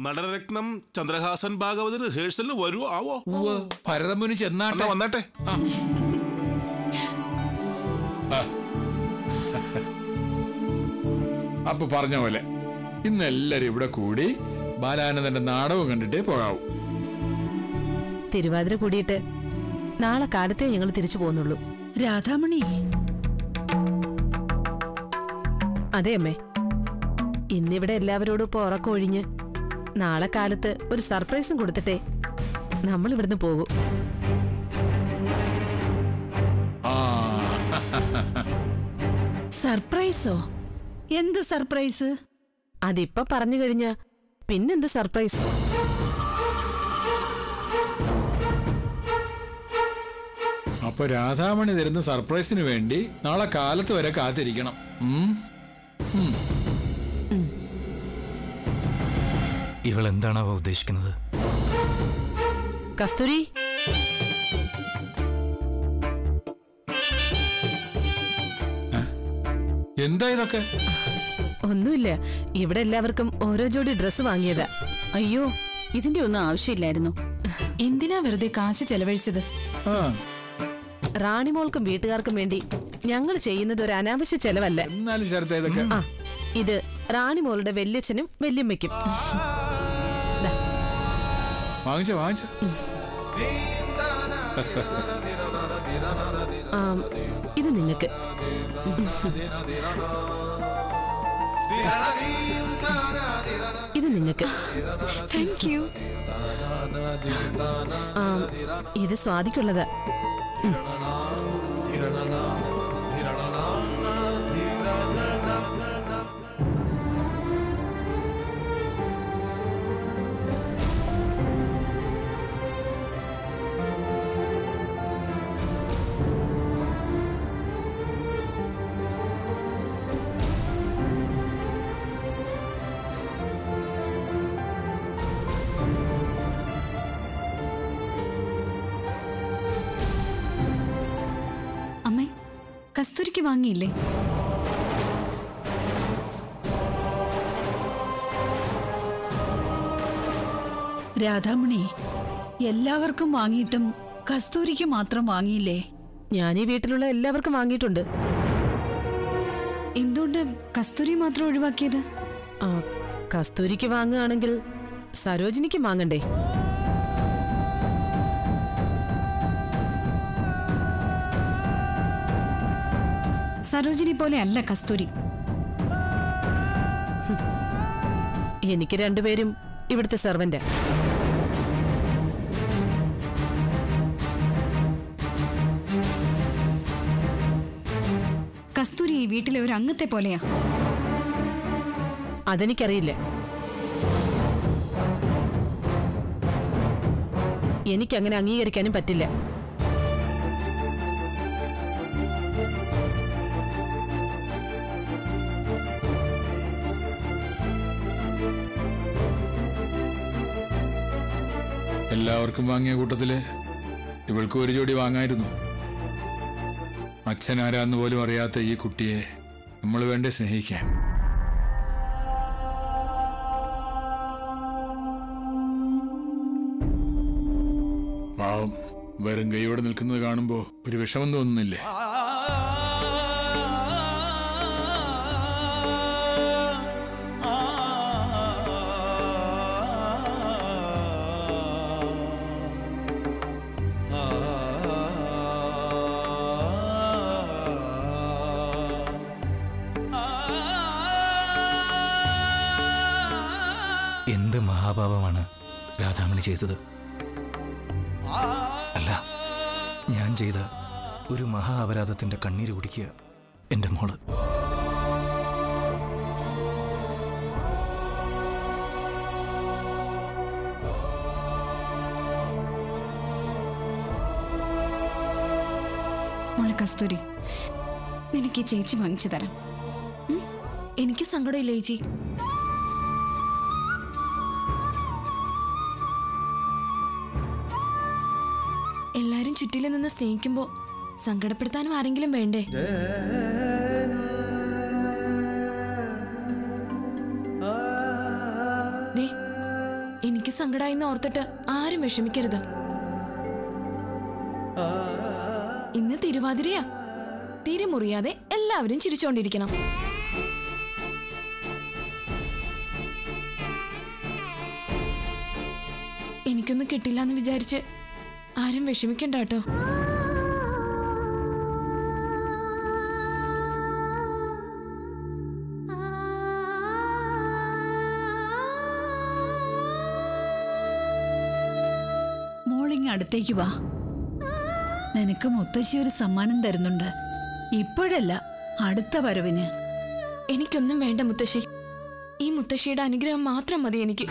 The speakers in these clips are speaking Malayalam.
നടനരത്നം ചന്ദ്രഹാസൻ ഭാഗവതർ റിഹേഴ്സലിന് വരുമോ ആവോ ഉവ്വ്, ഭരതമുനി എന്നാ ചെന്നാട്ടെ വന്നാട്ടെ അപ്പൊ പറഞ്ഞ പോലെ ഇന്ന് എല്ലാരും ഇവിടെ കൂടി ബാലാനന്ദന്റെ നാടകം കണ്ടിട്ടേ പോകാവൂ തിരുവാതിര കൂടിയിട്ട് നാളെ കാലത്തേ ഞങ്ങൾ തിരിച്ചു പോകുന്നുള്ളൂ രാധാമണി അതെ അമ്മേ ഇന്നിവിടെ എല്ലാവരോടും ഇപ്പൊ ഉറക്കമൊഴിഞ്ഞ് നാളെ കാലത്ത് ഒരു സർപ്രൈസും കൊടുത്തിട്ടേ നമ്മൾ ഇവിടുന്ന് പോകും ആ സർപ്രൈസോ എന്ത് സർപ്രൈസ് അതിപ്പോ പറഞ്ഞു കഴിഞ്ഞ പിന്നെന്ത് സർപ്രൈസ് അപ്പൊ രാധാമണി തരുന്ന സർപ്രൈസിന് വേണ്ടി നാളെ കാലത്ത് വരെ കാത്തിരിക്കണം ഉം. ഇവൾ എന്താണാവോ ഉദ്ദേശിക്കുന്നത് കസ്തൂരി എന്താ ഇതൊക്കെ ഒന്നുമില്ല ഇവിടെ എല്ലാവർക്കും ഓരോ ജോഡി ഡ്രസ്സ് വാങ്ങിയതാ അയ്യോ ഇതിന്റെ ഒന്നും ആവശ്യമില്ലായിരുന്നു എന്തിനാ വെറുതെ കാശ് ചെലവഴിച്ചത് ആ റാണിമോൾക്കും വീട്ടുകാർക്കും വേണ്ടി ഞങ്ങൾ ചെയ്യുന്നത് ഒരു അനാവശ്യ ചെലവല്ല എന്നാലും ശരത്തെ ഇതൊക്കെ ആ ഇത് റാണിമോളുടെ വല്യച്ഛനും വല്യമ്മയ്ക്കും വാങ്ങിച്ച വാങ്ങിച്ച ആ, ഇത് നിങ്ങൾക്ക് ഇത് നിങ്ങൾക്ക് താങ്ക് യു ആ, ഇത് സ്വാതിക്കുള്ളതാ അമ്മേ കസ്തൂരിക്ക് വാങ്ങിയില്ലേ രാധാമണി എല്ലാവർക്കും വാങ്ങിയിട്ടും കസ്തൂരിക്ക് മാത്രം വാങ്ങിയില്ലേ ഞാൻ ഈ വീട്ടിലുള്ള എല്ലാവർക്കും വാങ്ങിയിട്ടുണ്ട് എന്തുകൊണ്ട് കസ്തൂരി മാത്രം ഒഴിവാക്കിയത് ആ, കസ്തൂരിക്ക് വാങ്ങുകയാണെങ്കിൽ സരോജിനിക്കും വാങ്ങണ്ടേ സരോജിനി പോലെ അല്ല കസ്തൂരി എനിക്ക് രണ്ടുപേരും ഇവിടുത്തെ സെർവന്റാ കസ്തൂരി ഈ വീട്ടിലെ ഒരു അംഗത്തെ പോലെയാ അതെനിക്കറിയില്ല എനിക്കങ്ങനെ അംഗീകരിക്കാനും പറ്റില്ല എല്ലാവർക്കും വാങ്ങിയ കൂട്ടത്തില് ഇവൾക്ക് ഒരു ജോഡി വാങ്ങായിരുന്നു അച്ഛനാരാന്ന് പോലും അറിയാത്ത ഈ കുട്ടിയെ നമ്മൾ വേണ്ടേ സ്നേഹിക്കാൻ പാവം വെറും കൈയോടെ നിൽക്കുന്നത് കാണുമ്പോ ഒരു വിഷമം തോന്നുന്നില്ലേ എന്ത് മഹാപാപമാണ് രാധാമണി ചെയ്തത് അല്ല ഞാൻ ചെയ്ത ഒരു മഹാ അപരാധത്തിന്റെ കണ്ണീര് കുടിക്കുക എൻ്റെ മോള് മോളെ കസ്തൂരി നിനക്ക് ഈ ചേച്ചി വാങ്ങിച്ചു തരാം എനിക്ക് സങ്കടമില്ല ചേച്ചി എല്ലാരും ചുറ്റിലും നിന്ന് സ്നേഹിക്കുമ്പോ സങ്കടപ്പെടുത്താനും ആരെങ്കിലും വേണ്ടേ ദേ സങ്കടായിന്ന് ഓർത്തിട്ട് ആരും വിഷമിക്കരുത് ഇന്ന് തിരുവാതിരയാ തീരെ മുറിയാതെ എല്ലാവരും ചിരിച്ചോണ്ടിരിക്കണം എനിക്കൊന്നും കിട്ടില്ല എന്ന് വിചാരിച്ച് ആരും വിഷമിക്കണ്ട കേട്ടോ മോളിങ് അടുത്തേക്ക് വാ നിനക്ക് മുത്തശ്ശി ഒരു സമ്മാനം തരുന്നുണ്ട് ഇപ്പോഴല്ല അടുത്ത വരവിന് എനിക്കൊന്നും വേണ്ട മുത്തശ്ശി ഈ മുത്തശ്ശിയുടെ അനുഗ്രഹം മാത്രം മതി എനിക്ക്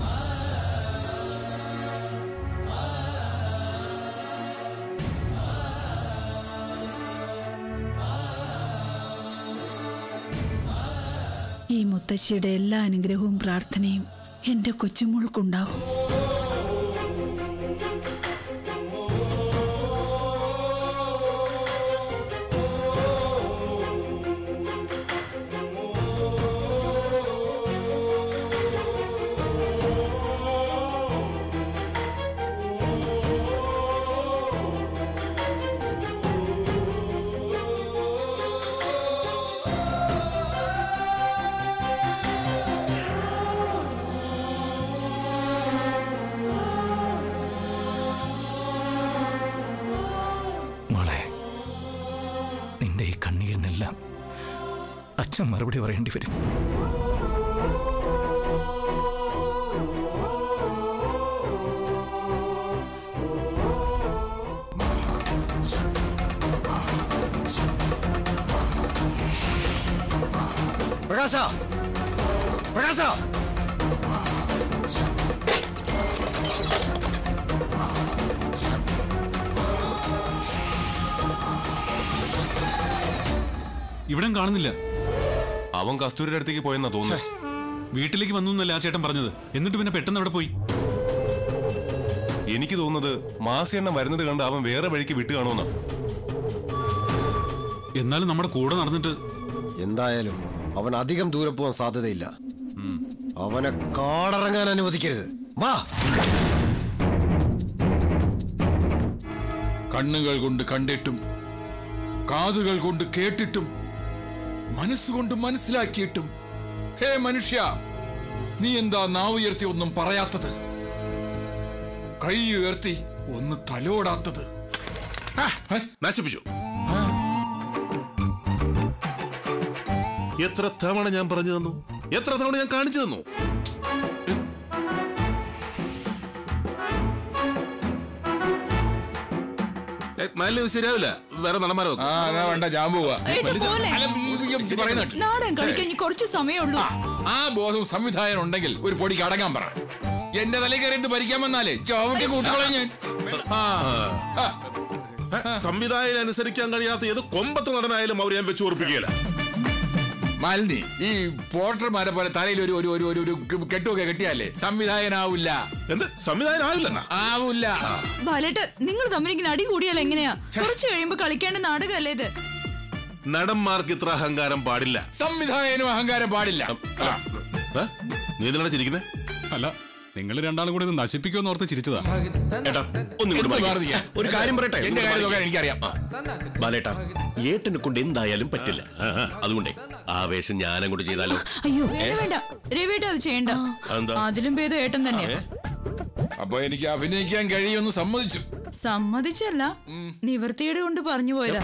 ഈ മുത്തശ്ശിയുടെ എല്ലാ അനുഗ്രഹവും പ്രാർത്ഥനയും എന്റെ കൊച്ചുമോൾക്കുണ്ടാവും മോളെ നിന്റെ ഈ കണ്ണീരിനെല്ലാം അച്ഛൻ മറുപടി പറയേണ്ടി വരും പ്രകാശ പ്രകാശ ഇവിടം കാണുന്നില്ല അവൻ കസ്തൂരിയുടെ അടുത്തേക്ക് പോയെന്നാ തോന്നുന്നു വീട്ടിലേക്ക് വന്നു എന്നല്ല ആ ചേട്ടൻ പറഞ്ഞത് എന്നിട്ട് പിന്നെ പെട്ടെന്ന് അവിടെ പോയി എനിക്ക് തോന്നുന്നത് മാസിയെണ്ണം വരുന്നത് കണ്ട് അവൻ വേറെ വഴിക്ക് വിട്ടു കാണുമെന്നാ എന്നാലും നമ്മുടെ കൂടെ നടന്നിട്ട് എന്തായാലും അവൻ അധികം ദൂരെ പോകാൻ സാധ്യതയില്ല അവനെ കാടിറങ്ങാൻ അനുവദിക്കരുത് വാ കണ്ണുകൾ കൊണ്ട് കണ്ടിട്ടും കാതുകൾ കൊണ്ട് കേട്ടിട്ടും മനസ്സുകൊണ്ട് മനസ്സിലാക്കിയിട്ടും ഹേ മനുഷ്യ നീ എന്താ നാവുയർത്തി ഒന്നും പറയാത്തത് കൈ ഉയർത്തി ഒന്ന് തലോടാത്തത് നശിപ്പിച്ചു എത്ര തവണ ഞാൻ പറഞ്ഞു തന്നു എത്ര തവണ ഞാൻ കാണിച്ചു തന്നു നല്ല ശരിയാവില്ല വേറെ നടന്മാരെ ആ എന്നാ വേണ്ട ഞാൻ പോവാ അല്ല, ഈ- ഈ- ഈ പറയുന്ന കേട്ടോ. നാടൻ കളിക്കാൻ കുറച്ച് സമയമുള്ളൂ ആ ബോധം സംവിധായകൻ ഉണ്ടെങ്കിൽ ഒരു പൊടിക്ക് അടങ്ങാൻ പറ എന്റെ തലയിൽ കയറിയിട്ട് ഭരിക്കാൻ വന്നാലേ ചവിട്ടി കൂട്ടുകളെ ഞാൻ ആ ആ. സംവിധായകൻ അനുസരിക്കാൻ കഴിയാത്ത ഏത് കൊമ്പത്ത് നടനായാലും അവർ ഞാൻ വെച്ച് ഉറപ്പിക്കുകയില്ല മാലിനി ഈ പോർട്ടർമാരെ പോലെ തലയിൽ ഒരു ഒരു ഒരു ഒരു ഒരു കെട്ടുമൊക്കെ കെട്ടിയാലേ സംവിധായകനാവില്ല എന്ത് സംവിധായകൻ ആവില്ലെന്നാ ആവില്ല ബാലേട്ട നിങ്ങൾ തമ്മിലിങ്ങനെ അടി കൂടിയാൽ എങ്ങനെയാ കുറച്ച് കഴിയുമ്പോ കളിക്കേണ്ട നാടകമല്ലേ ഇത് നടന്മാർക്ക് ഇത്ര അഹങ്കാരം പാടില്ല സംവിധായകനും അഹങ്കാരം പാടില്ല ആ. ഏ? നീ എന്തിനാണ് ചിരിക്കുന്നത് അല്ല നിങ്ങൾ രണ്ടാളും കൂടെ ഇത് നശിപ്പിക്കുമെന്ന് ഓർത്ത് ചിരിച്ചതാ ഏട്ടാ ഒന്നും കൂടി എന്ത് മാറിക്ക്. മാറുതിയാ? ഒരു കാര്യം പറയട്ടെ എന്റെ കാര്യം നോക്കാൻ എനിക്കറിയാം ബാലേട്ടാ ഏട്ടനെ കൊണ്ട് എന്തായാലും പറ്റില്ല അതുകൊണ്ടേ ആവേശം ഞാൻ അങ്ങോട്ട് ചെയ്താലോ അയ്യോ വേണ്ട വേണ്ട രവിയേട്ട അത് ചെയ്യണ്ട അതെന്താ അതിലും ഭേദം ഏട്ടൻ തന്നെയാ അപ്പൊ എനിക്ക് അഭിനയിക്കാൻ കഴിയുമെന്ന് സമ്മതിച്ചു സമ്മതിച്ചല്ല നിവർത്തിയുടെ കൊണ്ട് പറഞ്ഞു പോയതാ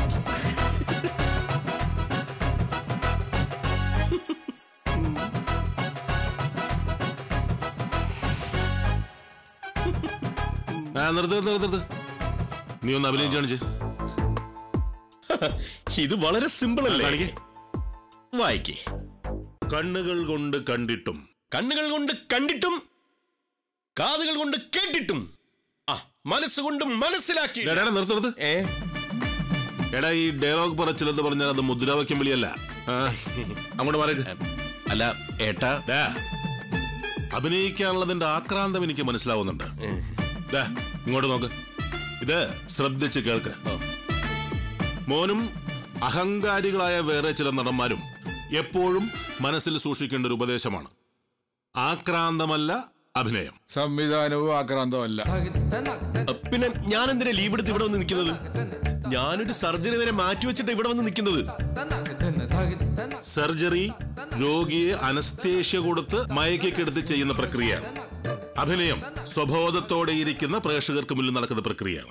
ആ നിർത്ത് നിർത്ത് നിർത്ത് നിർത്ത്. നീ ഒന്ന് അഭിനയിച്ച് കാണിച്ച് ഇത് വളരെ സിമ്പിൾ അല്ലേ കാണിക്ക്. വായിക്കേ കണ്ണുകൾ കൊണ്ട് കണ്ടിട്ടും കണ്ണുകൾ കൊണ്ട് കണ്ടിട്ടും കാതുകൾ കൊണ്ട് കേട്ടിട്ടും ആ മനസ്സുകൊണ്ട് മനസ്സിലാക്കി എടാ, എടാ, നിർത്ത് നിർത്ത് ഏ എടാ ഈ ഡയലോഗ് പറച്ചിലെന്ന് പറഞ്ഞാൽ അത് മുദ്രാവാക്യം വിളിയല്ല ആ, അങ്ങോട്ട് മാറിയിട്ട് അല്ല ഏട്ടാ ദാ, അഭിനയിക്കാനുള്ളതിന്റെ ആക്രാന്തം എനിക്ക് മനസ്സിലാവുന്നുണ്ട് ദാ, ഇങ്ങോട്ട് നോക്ക് ഇത് ശ്രദ്ധിച്ച് കേൾക്ക് മോനും അഹങ്കാരികളായ വേറെ ചില നടന്മാരും എപ്പോഴും മനസ്സിൽ സൂക്ഷിക്കേണ്ട ഒരു ഉപദേശമാണ് ആക്രാന്തമല്ല അഭിനയം സംവിധാനവും ആക്രാന്തവും അല്ല പിന്നെ ഞാൻ എന്തിനാ ലീവ് എടുത്ത് ഇവിടെ വന്ന് നിൽക്കുന്നത് ഞാനൊരു സർജറി വരെ മാറ്റിവെച്ചിട്ട് ഇവിടെ വന്ന് നിൽക്കുന്നത് സർജറി രോഗിയെ അനസ്തേഷ്യ കൊടുത്ത് മയക്കിക്കെടുത്ത് ചെയ്യുന്ന പ്രക്രിയയാണ് അഭിനയം സ്വബോധത്തോടെ ഇരിക്കുന്ന പ്രേക്ഷകർക്ക് മുന്നിൽ നടക്കുന്ന പ്രക്രിയയാണ്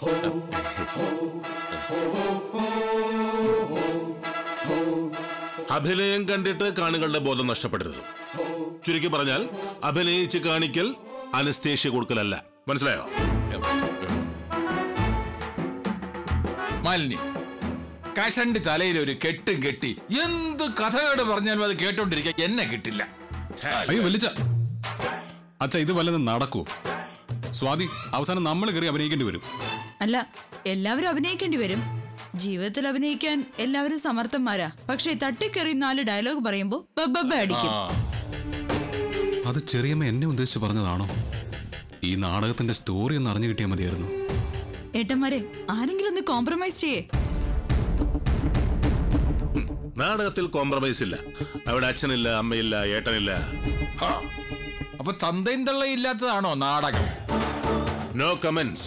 അഭിനയം കണ്ടിട്ട് കാണികളുടെ ബോധം നഷ്ടപ്പെടരുത് ചുരുക്കി പറഞ്ഞാൽ അഭിനയിച്ച് കാണിക്കൽ അനസ്തേഷ്യ കൊടുക്കലല്ല മനസ്സിലായോ മാലിനി കഷണ്ടി തലയിൽ ഒരു കെട്ടും കെട്ടി എന്ത് കഥകേട് പറഞ്ഞാലും അത് കേട്ടോണ്ടിരിക്കാൻ എന്നെ കിട്ടില്ല അയ്യോ വലിച്ച അച്ഛ ഇത് വല്ലതും നടക്കൂ സ്വാതി അവസാനം നമ്മൾ കയറി അഭിനയിക്കേണ്ടി വരും അല്ല എല്ലാവരും അഭിനയിക്കേണ്ടി വരും ജീവിതത്തിൽ അഭിനയിക്കാൻ എല്ലാവരും സമർത്ഥന്മാരാ പക്ഷെ തട്ടിക്കറി നാല് ഡയലോഗ് പറയുമ്പോ ബബ്ബബ്ബ അടിക്കും അത് ചെറിയമ്മ എന്നെ ഉദ്ദേശിച്ച് പറഞ്ഞതാണോ ഈ നാടകത്തിന്റെ സ്റ്റോറി ഒന്ന് അറിഞ്ഞു കിട്ടിയാൽ മതിയായിരുന്നു ഏട്ടന്മാരെ ആരെങ്കിലും ഒന്ന് കോംപ്രമൈസ് ചെയ്യേ നാടകത്തിൽ കോംപ്രമൈസ് ഇല്ല അവിടെ അച്ഛനില്ല അമ്മയില്ല ഏട്ടനില്ല ഹാ. അപ്പൊ തന്തയും തള്ളയും ഇല്ലാത്തതാണോ നാടകം നോ കമന്റ്സ്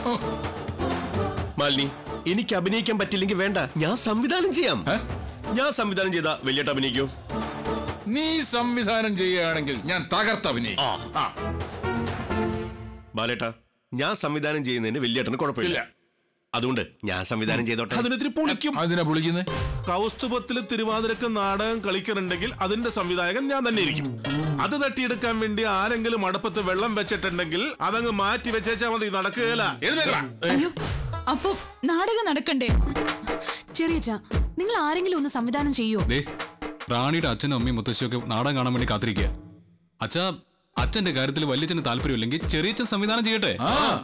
മാലിനി എനിക്ക് അഭിനയിക്കാൻ പറ്റില്ലെങ്കിൽ വേണ്ട ഞാൻ സംവിധാനം ചെയ്യാം ഞാൻ സംവിധാനം ചെയ്ത വലിയേട്ട അഭിനയിക്കൂ നീ സംവിധാനം ചെയ്യുകയാണെങ്കിൽ ഞാൻ തകർത്ത് അഭിനയിക്കും ആ. ബാലേട്ട ഞാൻ സംവിധാനം ചെയ്യുന്നതിന് വലിയേട്ടന് കുഴപ്പമില്ല അതുകൊണ്ട് ഞാൻ സംവിധാനം ചെയ്തോട്ടെ അതിനെത്തിരി പൊളിക്കും അതിനെ പൊളിക്കുന്നത് കൗസ്തുഭത്തിൽ തിരുവാതിരക്ക് നാടകം കളിക്കുന്നുണ്ടെങ്കിൽ അതിന്റെ സംവിധായകൻ ഞാൻ തന്നെ ഇരിക്കും അത് തട്ടിയെടുക്കാൻ വേണ്ടി ആരെങ്കിലും അടുപ്പത്ത് വെള്ളം വെച്ചിട്ടുണ്ടെങ്കിൽ അതങ്ങ് മാറ്റി വെച്ചേച്ചാ മതി നടക്കുകയില്ല എഴുന്നേക്കടാ അയ്യോ അപ്പൊ നാടകം നടക്കണ്ടേ ചെറിയച്ച നിങ്ങൾ ആരെങ്കിലും ഒന്ന് സംവിധാനം ചെയ്യോ ദേ റാണിയുടെ അച്ഛനും അമ്മയും മുത്തശ്ശിയൊക്കെ നാടകം കാണാൻ വേണ്ടി കാത്തിരിക്കുക അച്ഛാ അച്ഛന്റെ കാര്യത്തിൽ വല്യച്ഛന് താല്പര്യമില്ലെങ്കിൽ ചെറിയച്ഛൻ സംവിധാനം ചെയ്യട്ടെ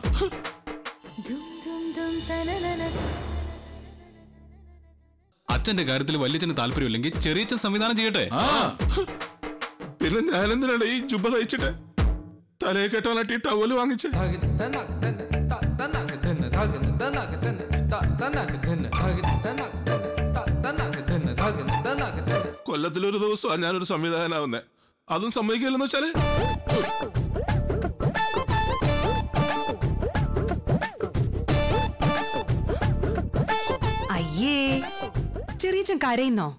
അച്ഛന്റെ കാര്യത്തിൽ വല്യച്ഛന് താല്പര്യമില്ലെങ്കിൽ ചെറിയച്ഛൻ സംവിധാനം ചെയ്യട്ടെ പിന്നെ ഞാൻ എന്തിനാണ് ഈ ജുബ തയ്ച്ചിട്ട് തലയെ കെട്ടാനായിട്ട് ഈ ടവല് വാങ്ങിച്ച് കൊല്ലത്തിലൊരു ദിവസമാണ് ഞാനൊരു സംവിധായകനാവുന്നത് അതും സമ്മതിക്കില്ലെന്ന് വെച്ചാല് അയ്യേ ചെറിയച്ചൻ കരയുന്നോ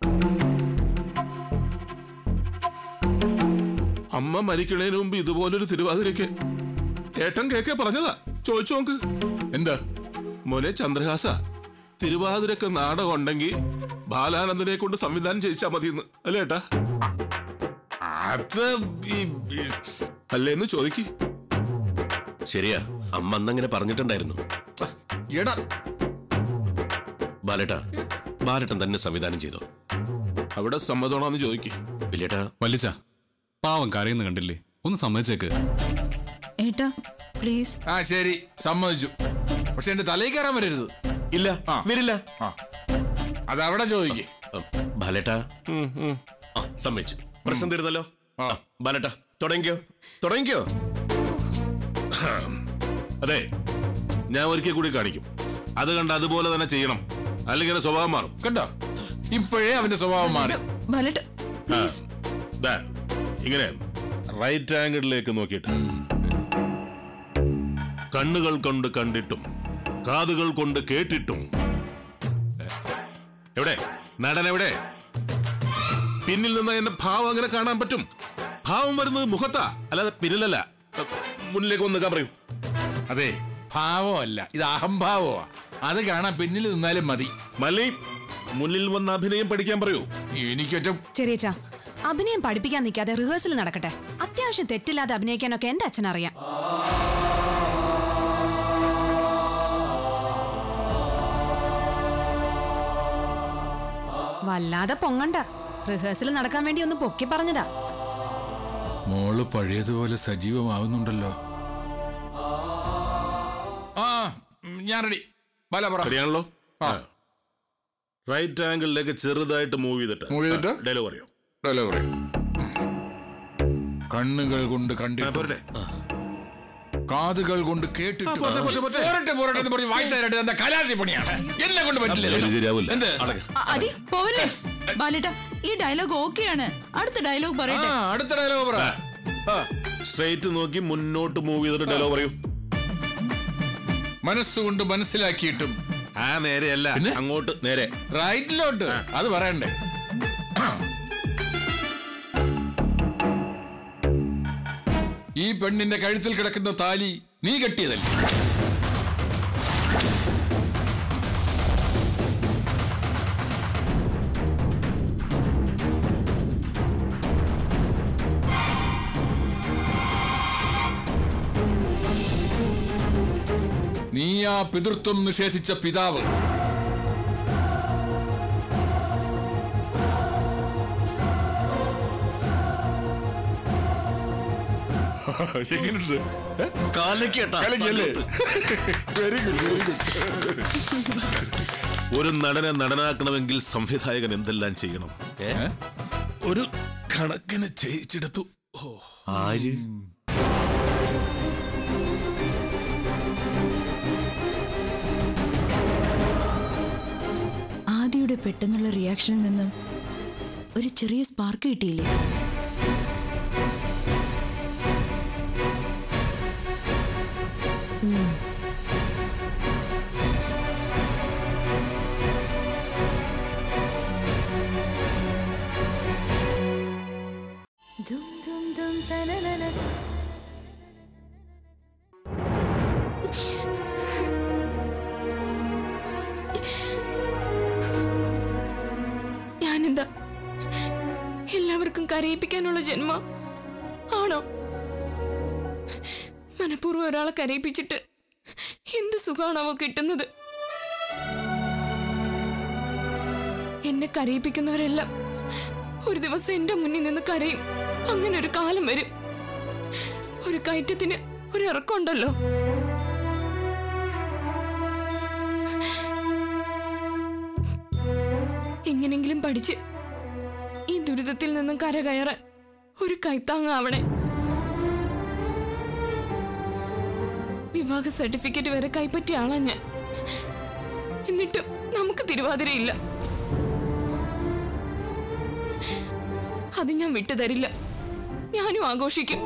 അമ്മ മരിക്കണേന് മുമ്പ് ഇതുപോലൊരു തിരുവാതിരക്ക് ഏട്ടൻ കേക്കെ പറഞ്ഞതാ ചോദിച്ചു നോക്ക് എന്താ മോനെ ചന്ദ്രഹാസ തിരുവാതിരക്ക് നാടകം ഉണ്ടെങ്കിൽ ബാലാനന്ദനെ കൊണ്ട് സംവിധാനം ചെയ്യിച്ചാ മതിയെന്ന് അല്ലേ ഏട്ടാ അത് അല്ലേന്ന് ചോദിക്ക് ശരിയാ അമ്മ അന്നങ്ങനെ പറഞ്ഞിട്ടുണ്ടായിരുന്നു എടാ ബാലേട്ട ബാലേട്ടൻ തന്നെ സംവിധാനം ചെയ്തു അവിടെ സമ്മതമാണെന്ന് ചോദിക്ക് വലിയേട്ടാ വല്യച്ച പാവം കരയുന്ന കണ്ടില്ലേ ഒന്ന് സമ്മതിച്ചേക്ക് ഏട്ടാ പ്ലീസ് ആ ശരി സമ്മതിച്ചു പക്ഷെ എന്റെ തലയിൽ കയറാൻ വരരുത് ഇല്ല വരില്ല അത് അവിടെ ചോദിക്കേ ബാലേട്ട ആ സമ്മതിച്ചു പ്രശ്നം തീർന്നല്ലോ ബാലേട്ട തുടങ്ങിക്കോ തുടങ്ങിക്കോ അതെ ഞാൻ ഒരിക്കൽ കൂടി കാണിക്കും അത് കണ്ട് അതുപോലെ തന്നെ ചെയ്യണം അല്ലെങ്കിൽ എന്റെ സ്വഭാവം മാറും കണ്ടോ ഇപ്പോഴേ അവന്റെ സ്വഭാവം മാറി ബാലേട്ട ആ, ദാ, ഇങ്ങനെ റൈറ്റ് ആംഗിളിലേക്ക് നോക്കിയിട്ട് കണ്ണുകൾ കൊണ്ട് കണ്ടിട്ടും കാതുകൾ കൊണ്ട് കേട്ടിട്ടും എവിടെ നടൻ എവിടെ പിന്നിൽ നിന്ന് എന്റെ ഭാവം അങ്ങനെ കാണാൻ പറ്റും ഭാവം വരുന്നത് മുഖത്താ അല്ലാതെ പിന്നിലല്ല മുന്നിലേക്ക് ഒന്ന് നിൽക്കാൻ പറയൂ അതെ ഭാവമല്ല ഇത് അഹംഭാവമാ അത് കാണാൻ പിന്നിൽ നിന്നാലും മതി മല്ലി മുന്നിൽ വന്ന് അഭിനയം പഠിക്കാൻ പറയൂ എനിക്കൊറ്റ ചെറിയച്ച അഭിനയം പഠിപ്പിക്കാൻ നിൽക്കാതെ റിഹേഴ്സൽ നടക്കട്ടെ അത്യാവശ്യം തെറ്റില്ലാതെ അഭിനയിക്കാനൊക്കെ എന്റെ അച്ഛനറിയാം വല്ലാതെ പൊങ്ങണ്ട റിഹേഴ്സൽ നടക്കാൻ വേണ്ടി ഒന്ന് പൊക്കി പറഞ്ഞതാ മോള് പഴയതുപോലെ സജീവമാവുന്നുണ്ടല്ലോ ആ ഉം, ഞാൻ റെഡി ബല പറ ശരിയാണല്ലോ റൈറ്റ് ആംഗിളിലേക്ക് ചെറുതായിട്ട് മൂവ് ചെയ്തിട്ട് Move ചെയ്തിട്ട്? ഡയലോഗ് പറയൂ ഡയലോഗ് പറയൂ. കണ്ണുകൾ കൊണ്ട് കണ്ടിട്ട് കാതുകൾ കൊണ്ട് കേട്ടിട്ട് ആ, പോട്ടെ, പോട്ടെ, പോട്ടെ. പോരട്ടെ പോരട്ടെ എന്ന് പറഞ്ഞ് വായി തരട്ടെ എന്താ കലാസി പണിയാണ് എന്നെ കൊണ്ട് പറ്റില്ല ശരിയാവില്ല എന്ത് അ- അതി പോവല്ലേ ബാലേട്ട ഈ ഡയലോഗ് ഓക്കെയാണ് അടുത്ത ഡയലോഗ് ആ പറയട്ടെ അടുത്ത ഡയലോഗ് പറ ആ. സ്ട്രേറ്റ് നോക്കി മുന്നോട്ട് മൂവ് ചെയ്തിട്ട് ഡയലോഗ് പറയൂ മനസ്സുകൊണ്ട് മനസ്സിലാക്കിയിട്ടും ആ നേരെയല്ല അങ്ങോട്ട് നേരെ റൈറ്റിലോട്ട് അത് പറയണ്ടേ ഈ പെണ്ണിന്റെ കഴുത്തിൽ കിടക്കുന്ന താലി നീ കെട്ടിയതല്ലേ നീ ആ പിതൃത്വം നിഷേധിച്ച പിതാവ് എങ്ങനെയുണ്ട് കാലക്കേട്ടാ കലക്കിയല്ലേ വെരി ഗുഡ് വെരി ഗുഡ് ഒരു നടനെ നടനാക്കണമെങ്കിൽ സംവിധായകൻ എന്തെല്ലാം ചെയ്യണം ഏ? ഒരു കണക്കിന് ചെയ്യിച്ചെടുത്തു ഓ ആര് ആദിയുടെ പെട്ടെന്നുള്ള റിയാക്ഷനിൽ നിന്നും ഒരു ചെറിയ സ്പാർക്ക് കിട്ടിയില്ലേ ഞാനെന്താ എല്ലാവർക്കും കരയിപ്പിക്കാനുള്ള ജന്മ ആണോ മനഃപൂർവ്വം ഒരാളെ കരയിപ്പിച്ചിട്ട് എന്ത് സുഖാണാവോ കിട്ടുന്നത് എന്നെ കരയിപ്പിക്കുന്നവരെല്ലാം ഒരു ദിവസം എന്റെ മുന്നിൽ നിന്ന് കരയും അങ്ങനെ ഒരു കാലം വരും ഒരു കയറ്റത്തിന് ഒരു ഇറക്കമുണ്ടല്ലോ എങ്ങനെങ്കിലും പഠിച്ച് ഈ ദുരിതത്തിൽ നിന്നും കരകയറാൻ ഒരു കൈത്താങ്ങാവണേ വിവാഹ സർട്ടിഫിക്കറ്റ് വരെ കൈപ്പറ്റിയ ആളാ ഞാൻ എന്നിട്ടും നമുക്ക് തിരുവാതിരയില്ല അത് ഞാൻ വിട്ടുതരില്ല ഞാനും ആഘോഷിക്കും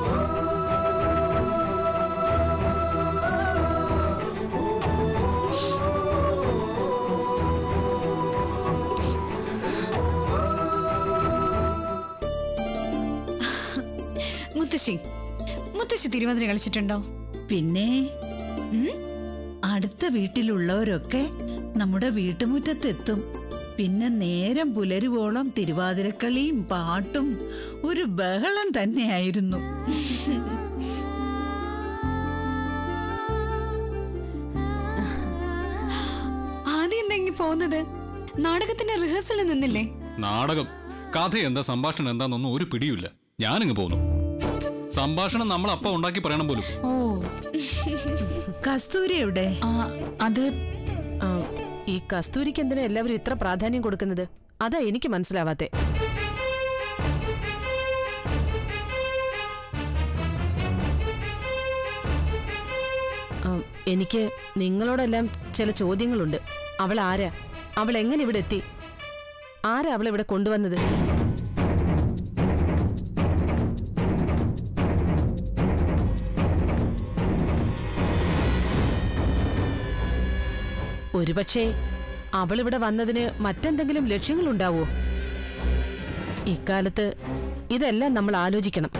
മുത്തശ്ശി മുത്തശ്ശി തിരുവാതിര കളിച്ചിട്ടുണ്ടോ പിന്നെ അടുത്ത വീട്ടിലുള്ളവരൊക്കെ നമ്മുടെ വീട്ടുമുറ്റത്തെത്തും പിന്നെ നേരം പുലരുവോളം തിരുവാതിരക്കളിയും പാട്ടും ഒരു ബഹളം തന്നെയായിരുന്നു ആദ്യം എന്തെങ്കിലും പോകുന്നത് നാടകത്തിന്റെ റിഹേഴ്സലിൽ നിന്നില്ലേ നാടകം കഥ എന്താ സംഭാഷണം എന്താന്നൊന്നും ഒരു പിടിയില്ല ഞാനിങ്ങ് പോന്നു സംഭാഷണം നമ്മൾ അപ്പ ഉണ്ടാക്കി പറയണം പോലും ഓ കസ്തൂരി എവിടെ അത് ആ, ഈ കസ്തൂരിക്ക് എന്തിനാ എല്ലാവരും ഇത്ര പ്രാധാന്യം കൊടുക്കുന്നത് അതാ എനിക്ക് മനസ്സിലാവാത്തെ ആ, എനിക്ക് നിങ്ങളോടെല്ലാം ചില ചോദ്യങ്ങളുണ്ട് അവൾ ആരാ അവൾ എങ്ങനെ ഇവിടെ എത്തി ആരാ അവളെ ഇവിടെ കൊണ്ടുവന്നത് ഒരുപക്ഷെ അവളിവിടെ വന്നതിന് മറ്റെന്തെങ്കിലും ലക്ഷ്യങ്ങളുണ്ടാവോ ഇക്കാലത്ത് ഇതെല്ലാം നമ്മൾ ആലോചിക്കണം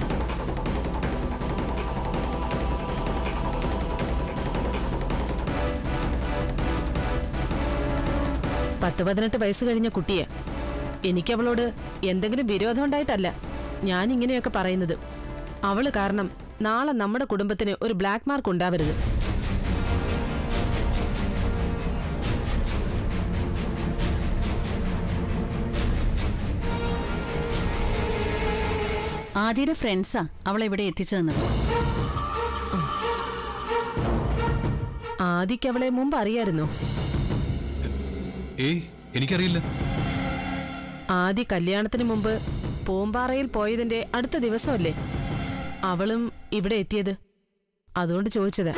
പത്ത് പതിനെട്ട് വയസ്സ് കഴിഞ്ഞ കുട്ടിയെ എനിക്കവളോട് എന്തെങ്കിലും വിരോധം ഉണ്ടായിട്ടല്ല ഞാൻ ഇങ്ങനെയൊക്കെ പറയുന്നത് അവള് കാരണം നാളെ നമ്മുടെ കുടുംബത്തിന് ഒരു ബ്ലാക്ക് മാർക്ക് ഉണ്ടാവരുത് ആദിയുടെ ഫ്രണ്ട്സാ അവളെ ഇവിടെ എത്തിച്ചു തന്നത് ആദിക്ക് അവളെ മുമ്പ് അറിയായിരുന്നോ ഏയ് എനിക്കറിയില്ല ആദി കല്യാണത്തിന് മുമ്പ് പൂമ്പാറയിൽ പോയതിന്റെ അടുത്ത ദിവസമല്ലേ അവളും ഇവിടെ എത്തിയത് അതുകൊണ്ട് ചോദിച്ചതാ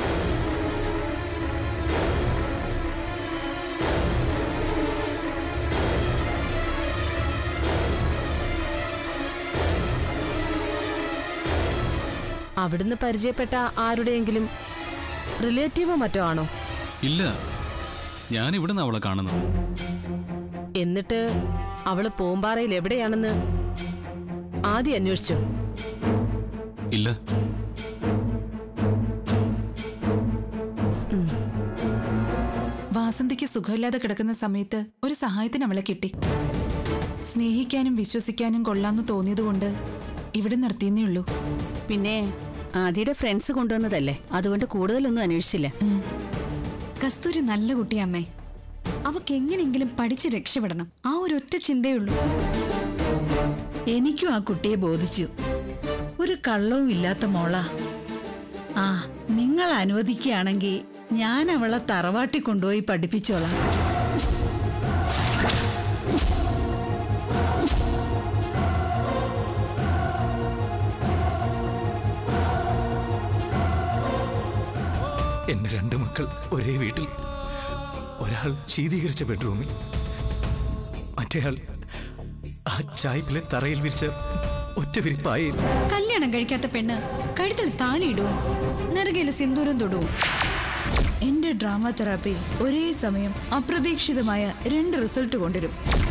അവിടുന്ന് പരിചയപ്പെട്ട ആരുടെയെങ്കിലും റിലേറ്റീവോ മറ്റോ ആണോ ഇല്ല ഞാൻ ഇവിടുന്ന് അവളെ കാണുന്നത് എന്നിട്ട് അവള് പൂമ്പാറയിൽ എവിടെയാണെന്ന് ആദ്യം അന്വേഷിച്ചു ഇല്ല വാസന്തിക്ക് സുഖമില്ലാതെ കിടക്കുന്ന സമയത്ത് ഒരു സഹായത്തിന് അവളെ കിട്ടി സ്നേഹിക്കാനും വിശ്വസിക്കാനും കൊള്ളാന്ന് തോന്നിയതുകൊണ്ട് ഇവിടെ നിർത്തിയെന്നേ ഉള്ളൂ പിന്നെ ആദ്യയുടെ ഫ്രണ്ട്സ് കൊണ്ടുവന്നതല്ലേ അതുകൊണ്ട് കൂടുതലൊന്നും അന്വേഷിച്ചില്ല കസ്തൂരി നല്ല കുട്ടിയമ്മേ അവക്ക് എങ്ങനെയെങ്കിലും പഠിച്ച് രക്ഷപ്പെടണം ആ ഒരു ഒറ്റ ചിന്തയുള്ളൂ എനിക്കും ആ കുട്ടിയെ ബോധിച്ചു ഒരു കള്ളവും ഇല്ലാത്ത മോള ആ നിങ്ങൾ അനുവദിക്കുകയാണെങ്കിൽ ഞാൻ അവളെ തറവാട്ടി കൊണ്ടുപോയി പഠിപ്പിച്ചോളാം എന്റെ രണ്ട് മക്കൾ ഒരേ വീട്ടിൽ ഒരാൾ ശീതീകരിച്ച ബെഡ്റൂമിൽ മറ്റേയാൾ ആ ചായ്പിലെ തറയിൽ വിരിച്ച ഒറ്റ വിരിപ്പായിൽ കല്യാണം കഴിക്കാത്ത പെണ്ണ് കഴുത്തിൽ താലിയിടുവോ നെറുകയില് സിന്ദൂരം തൊടുവോ എന്റെ ഡ്രാമ തെറാപ്പി ഒരേ സമയം അപ്രതീക്ഷിതമായ രണ്ട് റിസൾട്ട് കൊണ്ടുവരും